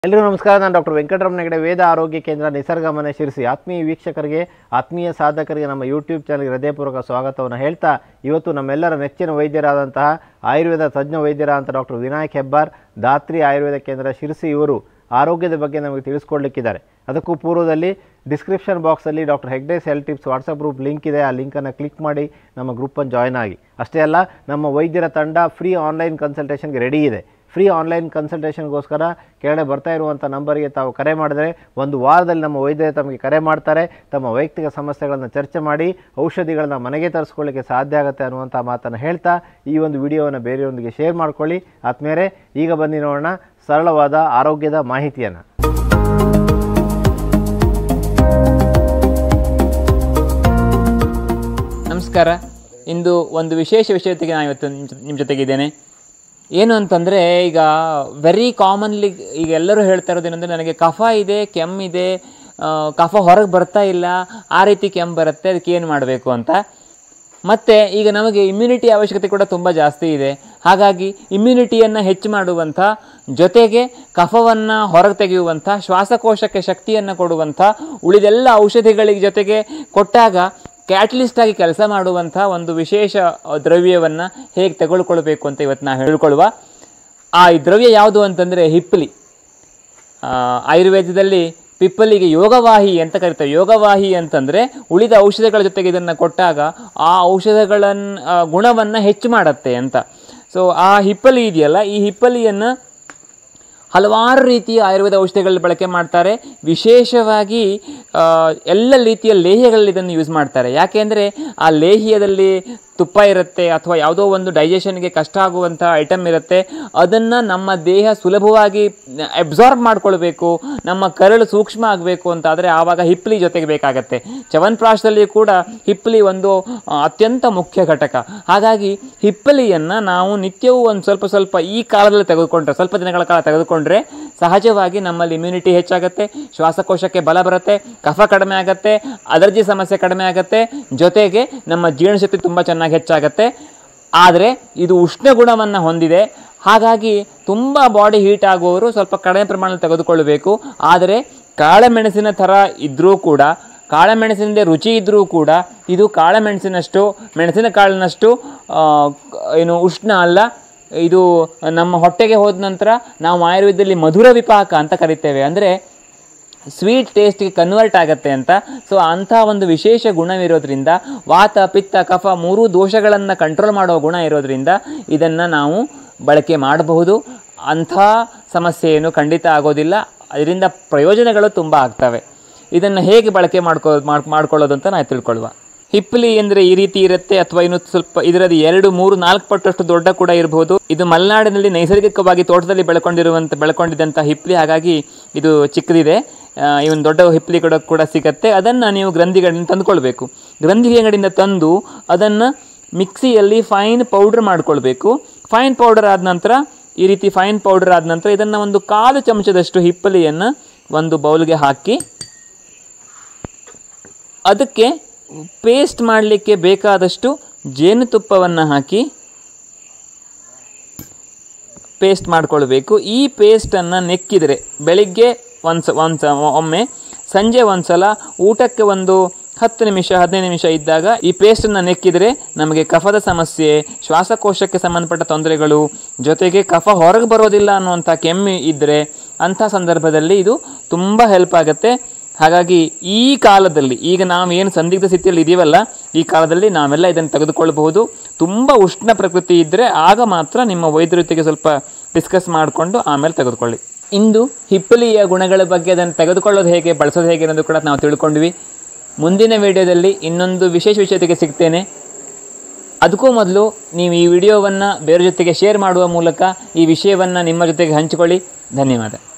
ಎಲ್ಲರಿಗೂ ನಮಸ್ಕಾರ ನಾನು ಡಾಕ್ಟರ್ ವೆಂಕಟರಮಣ ಹೆಗಡೆ ವೇದ ಆರೋಗ್ಯ ಕೇಂದ್ರ ನಿಸರ್ಗ ಮನೆ ಶಿರಿಸಿ ಆತ್ಮೀಯ ವೀಕ್ಷಕರಿಗೆ ಆತ್ಮೀಯ ಸಾಧಕರಿಗೆ ನಮ್ಮ ಯೂಟ್ಯೂಬ್ ಚಾನಲ್ಗೆ ಹೃದಯಪೂರ್ವಕ ಸ್ವಾಗತವನ್ನು ಹೇಳ್ತಾ ಇವತ್ತು ನಮ್ಮೆಲ್ಲರ ನೆಚ್ಚಿನ ವೈದ್ಯರಾದಂತಹ ಆಯುರ್ವೇದ ತಜ್ಞ ವೈದ್ಯರಾದಂಥ ಡಾಕ್ಟರ್ ವಿನಾಯಕ್ ಹೆಬ್ಬಾರ್ ದಾತ್ರಿ ಆಯುರ್ವೇದ ಕೇಂದ್ರ ಶಿರಸಿ ಇವರು ಆರೋಗ್ಯದ ಬಗ್ಗೆ ನಮಗೆ ತಿಳಿಸ್ಕೊಡ್ಲಿಕ್ಕಿದ್ದಾರೆ ಅದಕ್ಕೂ ಪೂರ್ವದಲ್ಲಿ ಡಿಸ್ಕ್ರಿಪ್ಷನ್ ಬಾಕ್ಸಲ್ಲಿ doctor Hegde's health tips WhatsApp group link ಇದೆ ಆ ಲಿಂಕನ್ನು ಕ್ಲಿಕ್ ಮಾಡಿ ನಮ್ಮ ಗ್ರೂಪನ್ನು ಜಾಯ್ನ್ ಆಗಿ ಅಷ್ಟೇ ಅಲ್ಲ ನಮ್ಮ ವೈದ್ಯರ ತಂಡ ಫ್ರೀ ಆನ್ಲೈನ್ ಕನ್ಸಲ್ಟೇಷನ್ಗೆ ರೆಡಿ ಇದೆ ಫ್ರೀ ಆನ್ಲೈನ್ ಕನ್ಸಲ್ಟೇಷನ್ಗೋಸ್ಕರ ಕೆಳಗಡೆ ಬರ್ತಾ ಇರುವಂಥ ನಂಬರಿಗೆ ತಾವು ಕರೆ ಮಾಡಿದರೆ ಒಂದು ವಾರದಲ್ಲಿ ನಮ್ಮ ವೈದ್ಯರು ತಮಗೆ ಕರೆ ಮಾಡ್ತಾರೆ ತಮ್ಮ ವೈಯಕ್ತಿಕ ಸಮಸ್ಯೆಗಳನ್ನು ಚರ್ಚೆ ಮಾಡಿ ಔಷಧಿಗಳನ್ನ ಮನೆಗೆ ತರಿಸ್ಕೊಳ್ಳಿಕ್ಕೆ ಸಾಧ್ಯ ಆಗುತ್ತೆ ಅನ್ನುವಂಥ ಮಾತನ್ನು ಹೇಳ್ತಾ ಈ ಒಂದು ವಿಡಿಯೋವನ್ನು ಬೇರೆಯವರೊಂದಿಗೆ ಶೇರ್ ಮಾಡ್ಕೊಳ್ಳಿ ಆದ್ಮೇಲೆ ಈಗ ಬನ್ನಿ ನೋಡೋಣ ಸರಳವಾದ ಆರೋಗ್ಯದ ಮಾಹಿತಿಯನ್ನು ನಮಸ್ಕಾರ ಇಂದು ಒಂದು ವಿಶೇಷ ವಿಷಯತೆಗೆ ನಾನು ಇವತ್ತು ನಿಮ್ಮ ಜೊತೆ- ನಿಮ್ಮ ಜೊತೆಗಿದ್ದೇನೆ ಏನು ಅಂತಂದರೆ ಈಗ ವೆರಿ ಕಾಮನ್ಲಿ ಈಗ ಎಲ್ಲರೂ ಹೇಳ್ತಾ ಇರೋದೇನೆಂದರೆ ನನಗೆ ಕಫ ಇದೆ ಕೆಮ್ಮಿದೆ ಆ, ಕಫ ಹೊರಗೆ ಬರ್ತಾ ಇಲ್ಲ ಆ ರೀತಿ ಕೆಮ್ಮು ಬರುತ್ತೆ ಅದಕ್ಕೆ ಏನು ಮಾಡಬೇಕು ಅಂತ ಮತ್ತು ಈಗ ನಮಗೆ ಇಮ್ಯುನಿಟಿ ಅವಶ್ಯಕತೆ ಕೂಡ ತುಂಬ ಜಾಸ್ತಿ ಇದೆ ಹಾಗಾಗಿ ಇಮ್ಯುನಿಟಿಯನ್ನು ಹೆಚ್ಚು ಮಾಡುವಂಥ ಜೊತೆಗೆ ಕಫವನ್ನು ಹೊರಗೆ ತೆಗೆಯುವಂಥ ಶ್ವಾಸಕೋಶಕ್ಕೆ ಶಕ್ತಿಯನ್ನು ಕೊಡುವಂಥ ಉಳಿದೆಲ್ಲ ಔಷಧಿಗಳಿಗೆ ಜೊತೆಗೆ ಕೊಟ್ಟಾಗ ಕ್ಯಾಟಲಿಸ್ಟ್ ಆಗಿ ಕೆಲಸ ಮಾಡುವಂಥ ಒಂದು ವಿಶೇಷ ದ್ರವ್ಯವನ್ನು ಹೇಗೆ ತೆಗೆದುಕೊಳ್ಬೇಕು ಅಂತ ಇವತ್ತು ನಾವು ಹೇಳ್ಕೊಳ್ಳುವ ಆ ಈ ದ್ರವ್ಯ ಯಾವುದು ಅಂತಂದರೆ ಹಿಪ್ಪಲಿ ಆ, ಆಯುರ್ವೇದದಲ್ಲಿ ಪಿಪ್ಪಲಿಗೆ ಯೋಗವಾಹಿ ಅಂತ ಕರೀತಾರೆ ಯೋಗವಾಹಿ ಅಂತಂದರೆ ಉಳಿದ ಔಷಧಗಳ ಜೊತೆಗೆ ಇದನ್ನು ಕೊಟ್ಟಾಗ ಆ ಔಷಧಗಳನ್ನು ಗುಣವನ್ನು ಹೆಚ್ಚು ಮಾಡುತ್ತೆ ಅಂತ ಸೊ ಆ ಹಿಪ್ಪಲಿ ಇದೆಯಲ್ಲ ಈ ಹಿಪ್ಪಲಿಯನ್ನು ಹಲವಾರು ರೀತಿಯ ಆಯುರ್ವೇದ ಔಷಧಿಗಳಲ್ಲಿ ಬಳಕೆ ಮಾಡ್ತಾರೆ ವಿಶೇಷವಾಗಿ ಆ, ಎಲ್ಲ ರೀತಿಯ ಲೇಹ್ಯಗಳಲ್ಲಿ ಇದನ್ನು ಯೂಸ್ ಮಾಡ್ತಾರೆ ಯಾಕೆಂದರೆ ಆ ಲೇಹ್ಯದಲ್ಲಿ ತುಪ್ಪ ಇರುತ್ತೆ ಅಥವಾ ಯಾವುದೋ ಒಂದು ಡೈಜೆಷನ್ಗೆ ಕಷ್ಟ ಆಗುವಂಥ ಐಟಮ್ ಇರುತ್ತೆ ಅದನ್ನು ನಮ್ಮ ದೇಹ ಸುಲಭವಾಗಿ ಅಬ್ಸಾರ್ಬ್ ಮಾಡ್ಕೊಳ್ಬೇಕು ನಮ್ಮ ಕರಳು ಸೂಕ್ಷ್ಮ ಆಗಬೇಕು ಅಂತ ಆದರೆ ಆವಾಗ ಹಿಪ್ಪಲಿ ಜೊತೆಗೆ ಬೇಕಾಗತ್ತೆ ಚವನ್ಪ್ರಾಶದಲ್ಲಿ ಕೂಡ ಹಿಪ್ಪಲಿ ಒಂದು ಆ, ಅತ್ಯಂತ ಮುಖ್ಯ ಘಟಕ ಹಾಗಾಗಿ ಹಿಪ್ಪಲಿಯನ್ನು ನಾವು ನಿತ್ಯವೂ ಒಂದು ಸ್ವಲ್ಪ ಸ್ವಲ್ಪ ಈ ಕಾಲದಲ್ಲಿ ತೆಗೆದುಕೊಂಡ್ರೆ ಸ್ವಲ್ಪ ದಿನಗಳ ಕಾಲ ತೆಗೆದುಕೊಂಡ್ರೆ ಸಹಜವಾಗಿ ನಮ್ಮಲ್ಲಿ ಇಮ್ಯುನಿಟಿ ಹೆಚ್ಚಾಗುತ್ತೆ ಶ್ವಾಸಕೋಶಕ್ಕೆ ಬಲ ಬರುತ್ತೆ ಕಫ ಕಡಿಮೆ ಆಗುತ್ತೆ ಅಲರ್ಜಿ ಸಮಸ್ಯೆ ಕಡಿಮೆ ಆಗುತ್ತೆ ಜೊತೆಗೆ ನಮ್ಮ ಜೀರ್ಣಶಕ್ತಿ ತುಂಬ ಚೆನ್ನಾಗಿ ಹೆಚ್ಚಾಗುತ್ತೆ ಆದರೆ ಇದು ಉಷ್ಣ ಗುಣವನ್ನು ಹೊಂದಿದೆ ಹಾಗಾಗಿ ತುಂಬ ಬಾಡಿ ಹೀಟ್ ಆಗುವವರು ಸ್ವಲ್ಪ ಕಡಿಮೆ ಪ್ರಮಾಣದಲ್ಲಿ ತೆಗೆದುಕೊಳ್ಳಬೇಕು ಆದರೆ ಕಾಳೆಮೆಣಸಿನ ಥರ ಇದ್ದರೂ ಕೂಡ ಕಾಳೆಮೆಣಸಿನಿಂದ ರುಚಿ ಇದ್ದರೂ ಕೂಡ ಇದು ಕಾಳೆಮೆಣಸಿನಷ್ಟು ಮೆಣಸಿನ ಕಾಳಿನಷ್ಟು ಆ, ಏನು ಉಷ್ಣ ಅಲ್ಲ ಇದು ನಮ್ಮ ಹೊಟ್ಟೆಗೆ ಹೋದ ನಂತರ ನಾವು ಆಯುರ್ವೇದದಲ್ಲಿ ಮಧುರ ವಿಪಾಕ ಅಂತ ಕರಿತೇವೆ ಅಂದರೆ ಸ್ವೀಟ್ ಟೇಸ್ಟ್ಗೆ ಕನ್ವರ್ಟ್ ಆಗುತ್ತೆ ಅಂತ ಸೊ ಅಂಥ ಒಂದು ವಿಶೇಷ ಗುಣವಿರೋದ್ರಿಂದ ವಾತ ಪಿತ್ತ ಕಫ ಮೂರೂ ದೋಷಗಳನ್ನು ಕಂಟ್ರೋಲ್ ಮಾಡುವ ಗುಣ ಇರೋದ್ರಿಂದ ಇದನ್ನು ನಾವು ಬಳಕೆ ಮಾಡಬಹುದು ಅಂಥ ಸಮಸ್ಯೆ ಏನು ಖಂಡಿತ ಆಗೋದಿಲ್ಲ ಅದರಿಂದ ಪ್ರಯೋಜನಗಳು ತುಂಬ ಆಗ್ತವೆ ಇದನ್ನು ಹೇಗೆ ಬಳಕೆ ಮಾಡ್ಕೋ ಮಾಡ್ ಮಾಡ್ಕೊಳ್ಳೋದು ಅಂತ ನಾವು ತಿಳ್ಕೊಳ್ಳುವ ಹಿಪ್ಪಲಿ ಅಂದರೆ ಈ ರೀತಿ ಇರುತ್ತೆ ಅಥವಾ ಇನ್ನು ಸ್ವಲ್ಪ ಇದರದ್ದು ಎರಡು ಮೂರು ನಾಲ್ಕು ಪಟ್ಟಷ್ಟು ದೊಡ್ಡ ಕೂಡ ಇರಬಹುದು ಇದು ಮಲೆನಾಡಿನಲ್ಲಿ ನೈಸರ್ಗಿಕವಾಗಿ ತೋಟದಲ್ಲಿ ಬೆಳ್ಕೊಂಡಿರುವಂಥ ಬೆಳ್ಕೊಂಡಿದ್ದಂಥ ಹಿಪ್ಪಲಿ ಹಾಗಾಗಿ ಇದು ಚಿಕ್ಕದಿದೆ ಆ, ಈ ಒಂದು ದೊಡ್ಡ ಹಿಪ್ಪಲಿ ಕೂಡ ಕೂಡ ಸಿಗತ್ತೆ ಅದನ್ನು ನೀವು ಗ್ರಂಥಿಗಳಿಂದ ತಂದುಕೊಳ್ಬೇಕು ಗ್ರಂಥಿ ಅಂಗಡಿಯಿಂದ ತಂದು ಅದನ್ನು ಮಿಕ್ಸಿಯಲ್ಲಿ ಫೈನ್ ಪೌಡ್ರ್ ಮಾಡ್ಕೊಳ್ಬೇಕು ಫೈನ್ ಪೌಡರ್ ಆದ ನಂತರ ಈ ರೀತಿ ಫೈನ್ ಪೌಡರ್ ಆದ ನಂತರ ಇದನ್ನು ಒಂದು ಕಾಲು ಚಮಚದಷ್ಟು ಹಿಪ್ಪಲಿಯನ್ನು ಒಂದು ಬೌಲ್ಗೆ ಹಾಕಿ ಅದಕ್ಕೆ ಪೇಸ್ಟ್ ಮಾಡಲಿಕ್ಕೆ ಬೇಕಾದಷ್ಟು ಜೇನುತುಪ್ಪವನ್ನು ಹಾಕಿ ಪೇಸ್ಟ್ ಮಾಡ್ಕೊಳ್ಬೇಕು ಈ ಪೇಸ್ಟನ್ನು ನೆಕ್ಕಿದರೆ ಬೆಳಿಗ್ಗೆ ಒಂದು ಸ ಒಂದು ಸ ಒಮ್ಮೆ ಸಂಜೆ ಒಂದು ಸಲ ಊಟಕ್ಕೆ ಒಂದು ಹತ್ತು ನಿಮಿಷ ಹದಿನೈದು ನಿಮಿಷ ಇದ್ದಾಗ ಈ ಪೇಸ್ಟನ್ನು ನೆಕ್ಕಿದರೆ ನಮಗೆ ಕಫದ ಸಮಸ್ಯೆ ಶ್ವಾಸಕೋಶಕ್ಕೆ ಸಂಬಂಧಪಟ್ಟ ತೊಂದರೆಗಳು ಜೊತೆಗೆ ಕಫ ಹೊರಗೆ ಬರೋದಿಲ್ಲ ಅನ್ನುವಂಥ ಕೆಮ್ಮು ಇದ್ದರೆ ಅಂಥ ಸಂದರ್ಭದಲ್ಲಿ ಇದು ತುಂಬ ಹೆಲ್ಪ್ ಆಗುತ್ತೆ ಹಾಗಾಗಿ ಈ ಕಾಲದಲ್ಲಿ ಈಗ ನಾವು ಏನು ಸಂದಿಗ್ಧ ಸ್ಥಿತಿಯಲ್ಲಿ ಇದೀವಲ್ಲ ಈ ಕಾಲದಲ್ಲಿ ನಾವೆಲ್ಲ ಇದನ್ನು ತೆಗೆದುಕೊಳ್ಳಬಹುದು ತುಂಬ ಉಷ್ಣ ಪ್ರಕೃತಿ ಇದ್ದರೆ ಆಗ ಮಾತ್ರ ನಿಮ್ಮ ವೈದ್ಯರ ಜೊತೆಗೆ ಸ್ವಲ್ಪ ಡಿಸ್ಕಸ್ ಮಾಡಿಕೊಂಡು ಆಮೇಲೆ ತೆಗೆದುಕೊಳ್ಳಿ ಇಂದು ಹಿಪ್ಪಲಿಯ ಗುಣಗಳ ಬಗ್ಗೆ ಅದನ್ನು ತೆಗೆದುಕೊಳ್ಳೋದು ಹೇಗೆ ಬಳಸೋದು ಹೇಗೆ ಅನ್ನೋದು ಕೂಡ ನಾವು ತಿಳ್ಕೊಂಡ್ವಿ ಮುಂದಿನ ವಿಡಿಯೋದಲ್ಲಿ ಇನ್ನೊಂದು ವಿಶೇಷ ವಿಷಯತೆಗೆ ಸಿಗ್ತೇನೆ ಅದಕ್ಕೂ ಮೊದಲು ನೀವು ಈ ವಿಡಿಯೋವನ್ನು ಬೇರೆ ಜೊತೆಗೆ ಶೇರ್ ಮಾಡುವ ಮೂಲಕ ಈ ವಿಷಯವನ್ನು ನಿಮ್ಮ ಜೊತೆಗೆ ಹಂಚಿಕೊಳ್ಳಿ ಧನ್ಯವಾದ